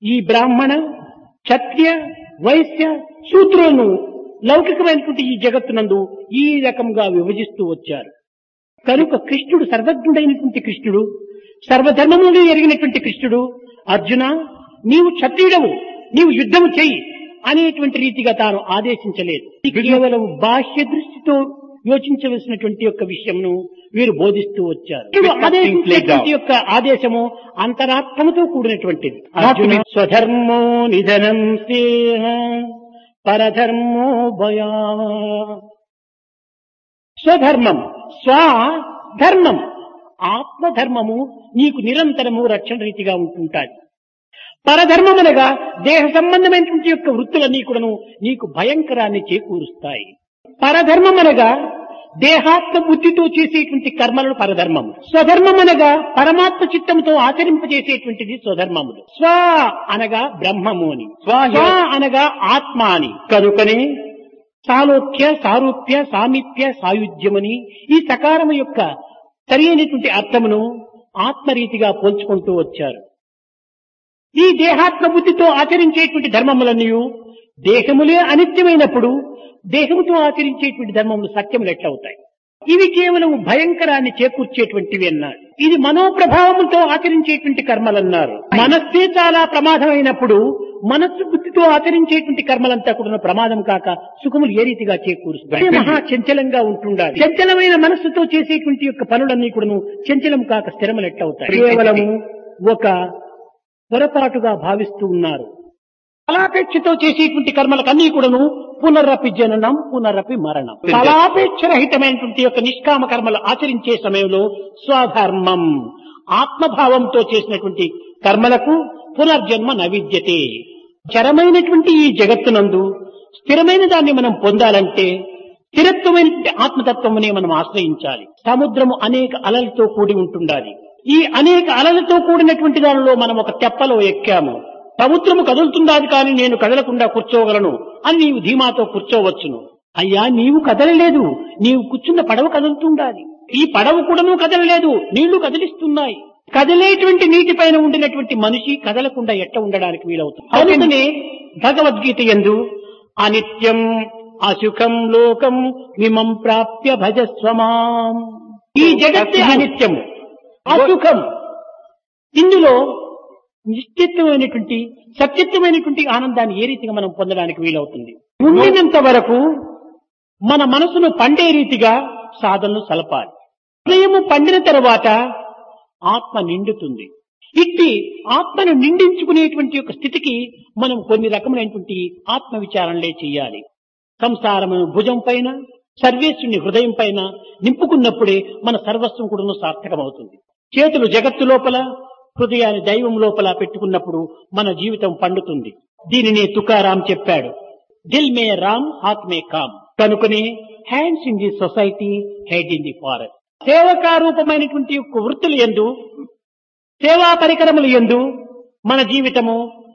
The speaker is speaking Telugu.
ఈ బ్రాహ్మణ క్షత్రియ వైశ్య శూద్రులను లౌకికమైనటువంటి ఈ జగత్తునందు ఈ రకంగా విభజిస్తూ వచ్చారు కనుక కృష్ణుడు సర్వజ్ఞుడైనటువంటి కృష్ణుడు సర్వధర్మములు ఎరిగినటువంటి కృష్ణుడు అర్జున నీవు క్షత్రియుడవు నీవు యుద్ధము చెయ్యి అనేటువంటి రీతిగా తాను ఆదేశించలేదు ఇది కేవలం బాహ్య దృష్టితో యోచించవలసినటువంటి యొక్క విషయంను వీరు బోధిస్తూ వచ్చారు ఇప్పుడు ఆదేశించేటువంటి యొక్క ఆదేశము అంతరాత్మతో కూడినటువంటిది అర్జున స్వధర్మో నిధనం స్నేహ పరధర్మో భయా స్వధర్మం స్వధర్మం ఆత్మధర్మము నీకు నిరంతరము రక్షణ రీతిగా ఉంటుంటాది పరధర్మం అనగా దేహ సంబంధమైనటువంటి యొక్క వృత్తులన్నీ కూడాను నీకు భయంకరాన్ని చేకూరుస్తాయి పరధర్మం అనగా దేహాత్మ బుద్ధితో చేసేటువంటి కర్మలను పరధర్మము స్వధర్మం అనగా పరమాత్మ చిత్తంతో ఆచరింపజేసేటువంటిది స్వధర్మములు స్వ అనగా బ్రహ్మము అని స్వ అనగా ఆత్మ అని కనుకనే సాలోక్య సారూప్య సామీప్య సాయుధ్యమని ఈ సకారము యొక్క సరైనటువంటి అర్థమును ఆత్మరీతిగా పోల్చుకుంటూ వచ్చారు ఈ దేహాత్మ బుద్ధితో ఆచరించేటువంటి ధర్మములన్నీ దేహములే అనిత్యమైనప్పుడు దేహముతో ఆచరించేటువంటి ధర్మములు సత్యములు ఎట్లవుతాయి ఇవి కేవలం భయంకరాన్ని చేకూర్చేటువంటివి అన్నారు ఇది మనోప్రభావములతో ఆచరించేటువంటి కర్మలన్నారు మనస్సే చాలా ప్రమాదమైనప్పుడు మనస్సు బుద్ధితో ఆచరించేటువంటి కర్మలంతా కూడా ప్రమాదం కాక సుఖములు ఏ రీతిగా చేకూరుస్తాయి మహా చంచలంగా ఉంటుండాలి చంచలమైన మనస్సుతో చేసేటువంటి యొక్క పనులన్నీ కూడాను చంచలం కాక స్థిరములు ఎట్లవుతాయి కేవలము ఒక పొరపాటుగా భావిస్తూ ఉన్నారు ఫలాపేక్షతో చేసేటువంటి కర్మలకన్నీ కూడాను పునరపి జననం పునరపి మరణం ఫలాపేక్ష రహితమైనటువంటి యొక్క నిష్కామ కర్మలు ఆచరించే సమయంలో స్వధర్మం ఆత్మభావంతో చేసినటువంటి కర్మలకు పునర్జన్మ నవిద్యతే చరమైనటువంటి ఈ జగత్తునందు స్థిరమైన దాన్ని మనం పొందాలంటే స్థిరత్వమైనటువంటి ఆత్మతత్వమునే మనం ఆశ్రయించాలి సముద్రము అనేక అలలతో కూడి ఉంటుండాలి ఈ అనేక అలలతో కూడినటువంటి దానిలో మనం ఒక తెప్పలో ఎక్కాము సముద్రము కదులుతుండాది కానీ నేను కదలకుండా కూర్చోగలను అని నీవు ధీమాతో కూర్చోవచ్చును అయ్యా నీవు కదలలేదు నీవు కూర్చున్న పడవ కదులుతుండాలి ఈ పడవ కూడాను కదలలేదు నీళ్లు కదిలిస్తున్నాయి కదిలేటువంటి నీటి పైన ఉండినటువంటి మనిషి కదలకుండా ఎట్ట ఉండడానికి వీలవుతుంది అందుకనే భగవద్గీత ఎందు అనిత్యం అసుఖం లోకం మిమం ప్రాప్య భజస్వమాం ఈ జగత్తే అనిత్యము అసుఖం ఇందులో నిశ్చితమైనటువంటి సత్యత్వమైనటువంటి ఆనందాన్ని ఏ రీతిగా మనం పొందడానికి వీలవుతుంది ఉండినంత వరకు మన మనసును పండే రీతిగా సాధనలు సలపాలి హృదయము పండిన తర్వాత ఆత్మ నిండుతుంది ఇట్టి ఆత్మను నిండించుకునేటువంటి యొక్క స్థితికి మనం కొన్ని రకములైనటువంటి ఆత్మ విచారణలే చేయాలి సంసారము భుజం పైన సర్వేశ్వరుని హృదయం పైన నింపుకున్నప్పుడే మన సర్వస్వం కూడా సార్థకమవుతుంది చేతులు జగత్తు లోపల హృదయాన్ని దైవం లోపల పెట్టుకున్నప్పుడు మన జీవితం పండుతుంది దీనినే తుకారాం చెప్పాడు దిల్ మే రామ్ హాత్ మే కామ్ కనుకనే hands in the society head in the forest సేవకారూపమైనటువంటి యొక్క వృత్తులు ఎందు సేవా పరికరములు ఎందు మన జీవితము